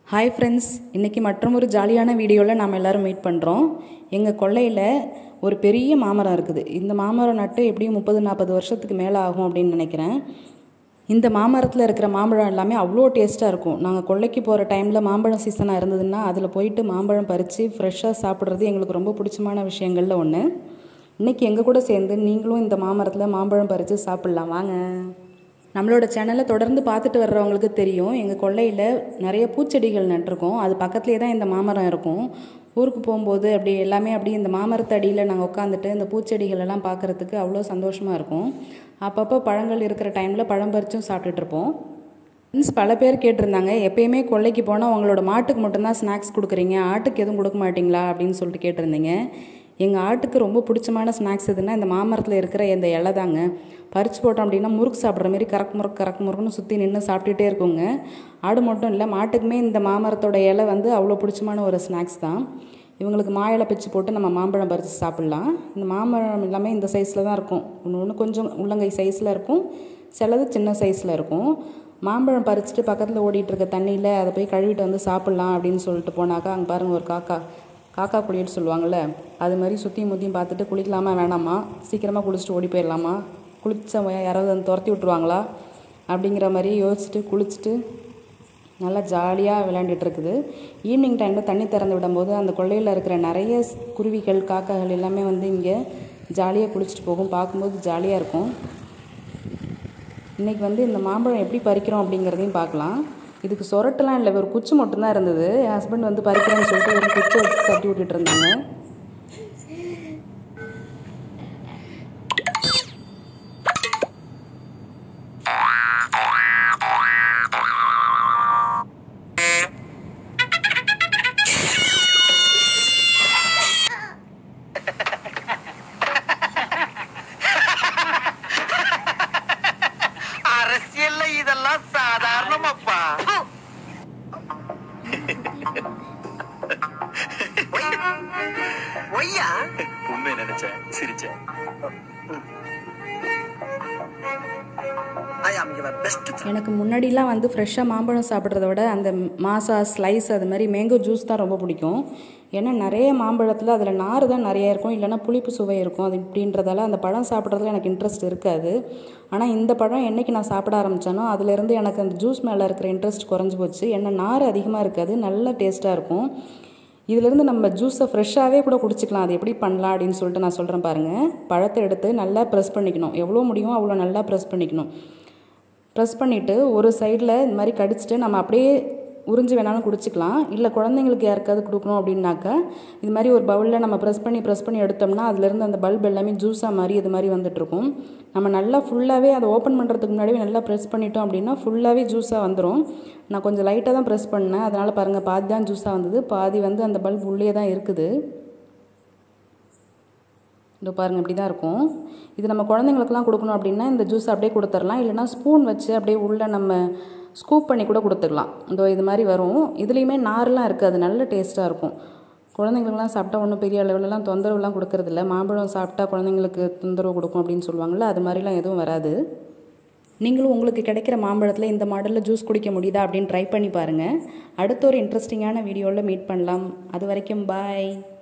hi friends இன்றைக்கி மற்றும் ஒரு ஜாலியான வீடியோவில் நாம் எல்லோரும் மீட் பண்ணுறோம் எங்கள் கொல்லையில் ஒரு பெரிய மாமரம் இருக்குது இந்த மாமரம் நட்டு எப்படியும் முப்பது நாற்பது வருஷத்துக்கு மேலே ஆகும் அப்படின்னு நினைக்கிறேன் இந்த மாமரத்தில் இருக்கிற மாம்பழம் எல்லாமே அவ்வளோ டேஸ்ட்டாக இருக்கும் நாங்கள் கொல்லைக்கு போகிற டைமில் மாம்பழம் சீசனாக இருந்ததுன்னா அதில் போயிட்டு மாம்பழம் பறித்து ஃப்ரெஷ்ஷாக சாப்பிட்றது எங்களுக்கு ரொம்ப பிடிச்சமான விஷயங்களில் ஒன்று இன்றைக்கி எங்கள் கூட சேர்ந்து நீங்களும் இந்த மாமரத்தில் மாம்பழம் பறித்து சாப்பிட்லாம் வாங்க நம்மளோட சேனலை தொடர்ந்து பார்த்துட்டு வர்றவங்களுக்கு தெரியும் எங்கள் கொல்லையில் நிறைய பூச்செடிகள் நட்டிருக்கோம் அது பக்கத்துலேயே தான் இந்த மாமரம் இருக்கும் ஊருக்கு போகும்போது அப்படி எல்லாமே அப்படி இந்த மாமரத்து அடியில் நாங்கள் உட்காந்துட்டு இந்த பூச்செடிகள் எல்லாம் பார்க்குறதுக்கு அவ்வளோ சந்தோஷமாக இருக்கும் அப்பப்போ பழங்கள் இருக்கிற டைமில் பழம் பறிச்சும் சாப்பிட்டுட்டு இருப்போம் ஃப்ரெண்ட்ஸ் பல பேர் கேட்டிருந்தாங்க எப்பயுமே கொல்லைக்கு போனால் உங்களோட மாட்டுக்கு மட்டும்தான் ஸ்நாக்ஸ் கொடுக்குறீங்க ஆட்டுக்கு எதுவும் கொடுக்க மாட்டிங்களா அப்படின்னு சொல்லிட்டு கேட்டிருந்தீங்க எங்கள் ஆட்டுக்கு ரொம்ப பிடிச்சமான ஸ்நாக்ஸ் எதுனா இந்த மாமரத்தில் இருக்கிற இந்த இலை தாங்க பறித்து போட்டோம் அப்படின்னா முறுக்கு சாப்பிட்ற மாதிரி கறக்கு முறுக்கு கறக்கு முறுக்குன்னு சுற்றி நின்று சாப்பிட்டுட்டே இருக்குங்க ஆடு மட்டும் இல்லை மாட்டுக்குமே இந்த மாமரத்தோட இலை வந்து அவ்வளோ பிடிச்சமான ஒரு ஸ்நாக்ஸ் தான் இவங்களுக்கு மா இலை பிச்சு போட்டு நம்ம மாம்பழம் பறித்து சாப்பிட்லாம் இந்த மாம்பழம் எல்லாமே இந்த சைஸில் தான் இருக்கும் ஒன்று ஒன்று கொஞ்சம் உள்ளங்கை சைஸில் இருக்கும் சிலது சின்ன சைஸில் இருக்கும் மாம்பழம் பறிச்சுட்டு பக்கத்தில் ஓடிட்டு இருக்க தண்ணியில் அதை போய் கழுவிட்டு வந்து சாப்பிட்லாம் அப்படின்னு சொல்லிட்டு போனாக்கா அங்கே பாருங்கள் ஒரு காக்கா காக்கா குளியல் சொல்லுவாங்கள்ல அது மாதிரி சுற்றியும் முத்தியும் பார்த்துட்டு குளிக்கலாமா வேணாமா சீக்கிரமாக குளிச்சுட்டு ஓடி போயிடலாமா குளிச்ச யாராவது வந்து துரத்தி விட்ருவாங்களா அப்படிங்கிற மாதிரி யோசிச்சுட்டு குளிச்சுட்டு நல்லா ஜாலியாக விளையாண்டுட்டு இருக்குது ஈவினிங் டைமில் தண்ணி திறந்து விடும்போது அந்த கொள்ளையில் இருக்கிற நிறைய குருவிகள் காக்காகள் எல்லாமே வந்து இங்கே ஜாலியாக குளிச்சுட்டு போகும் பார்க்கும்போது ஜாலியாக இருக்கும் இன்றைக்கி வந்து இந்த மாம்பழம் எப்படி பறிக்கிறோம் அப்படிங்கிறதையும் பார்க்கலாம் இதுக்கு சொரட்டெல்லாம் இல்லை ஒரு குச்சி மட்டும்தான் இருந்தது என் ஹஸ்பண்ட் வந்து பறிக்கிறேன்னு சொல்லிட்டு ஒரு குச்சை தட்டி விட்டுட்டு இருந்தாங்க அரசியல்ல இதெல்லாம் சாதாரணமாப்பா ஒய்யா உண்மை நினைச்சேன் சிரிச்சேன் ஐ ஆம் யுவர் பெஸ்ட் எனக்கு முன்னாடிலாம் வந்து ஃப்ரெஷ்ஷாக மாம்பழம் சாப்பிட்றத விட அந்த மாசா ஸ்லைஸ் அது மாதிரி மேங்கோ ஜூஸ் தான் ரொம்ப பிடிக்கும் ஏன்னா நிறைய மாம்பழத்தில் அதில் நார் தான் நிறைய இருக்கும் இல்லைன்னா புளிப்பு சுவை இருக்கும் அது இப்படின்றதால அந்த பழம் சாப்பிட்றதுல எனக்கு இன்ட்ரெஸ்ட் இருக்காது ஆனால் இந்த பழம் என்னைக்கு நான் சாப்பிட ஆரம்பித்தேனோ அதுலேருந்து எனக்கு அந்த ஜூஸ் மேலே இருக்கிற இன்ட்ரெஸ்ட் குறைஞ்சி போச்சு ஏன்னா நார் அதிகமாக இருக்காது நல்ல டேஸ்ட்டாக இருக்கும் இதிலிருந்து நம்ம ஜூஸை ஃப்ரெஷ்ஷாகவே கூட குடிச்சிக்கலாம் அது எப்படி பண்ணலாம் அப்படின்னு சொல்லிட்டு நான் சொல்கிறேன் பாருங்கள் பழத்தை எடுத்து நல்லா ப்ரெஸ் பண்ணிக்கணும் எவ்வளோ முடியுமோ அவ்வளோ நல்லா ப்ரெஸ் பண்ணிக்கணும் ப்ரெஸ் பண்ணிவிட்டு ஒரு சைடில் இந்த மாதிரி கடிச்சிட்டு நம்ம அப்படியே உறிஞ்சி வேணாலும் குடிச்சிக்கலாம் இல்லை குழந்தைங்களுக்கு யாருக்காவது கொடுக்கணும் அப்படின்னாக்கா இது மாதிரி ஒரு பவுலில் நம்ம ப்ரெஸ் பண்ணி ப்ரெஸ் பண்ணி எடுத்தோம்னா அதுலேருந்து அந்த பல்ப் எல்லாமே ஜூஸாக மாதிரி இது மாதிரி வந்துட்டுருக்கும் நம்ம நல்லா ஃபுல்லாகவே அதை ஓப்பன் பண்ணுறதுக்கு முன்னாடியே நல்லா ப்ரெஸ் பண்ணிட்டோம் அப்படின்னா ஃபுல்லாகவே ஜூஸாக வந்துடும் நான் கொஞ்சம் லைட்டாக தான் ப்ரெஸ் பண்ணேன் அதனால் பாருங்கள் பாதி தான் ஜூஸாக வந்தது பாதி வந்து அந்த பல்ப் உள்ளே தான் இருக்குது இதோ பாருங்கள் இப்படி தான் இருக்கும் இது நம்ம குழந்தைங்களுக்குலாம் கொடுக்கணும் அப்படின்னா இந்த ஜூஸ் அப்படியே கொடுத்துடலாம் இல்லைனா ஸ்பூன் வச்சு அப்படியே உள்ளே நம்ம ஸ்கூப் பண்ணி கூட கொடுத்துக்கலாம் இதோ இது மாதிரி வரும் இதுலேயுமே நார்லாம் இருக்குது அது நல்ல டேஸ்ட்டாக இருக்கும் குழந்தைங்களுக்குலாம் சாப்பிட்டா ஒன்றும் பெரிய அளவுலலாம் தொந்தரவுலாம் கொடுக்கறதில்ல மாம்பழம் சாப்பிட்டா குழந்தைங்களுக்கு தொந்தரவு கொடுக்கும் அப்படின்னு சொல்லுவாங்கள்ல அது மாதிரிலாம் எதுவும் வராது நீங்களும் உங்களுக்கு கிடைக்கிற மாம்பழத்தில் இந்த மாடலில் ஜூஸ் குடிக்க முடியுதா அப்படின்னு ட்ரை பண்ணி பாருங்கள் அடுத்த ஒரு இன்ட்ரெஸ்டிங்கான வீடியோவில் மீட் பண்ணலாம் அது வரைக்கும் பாய்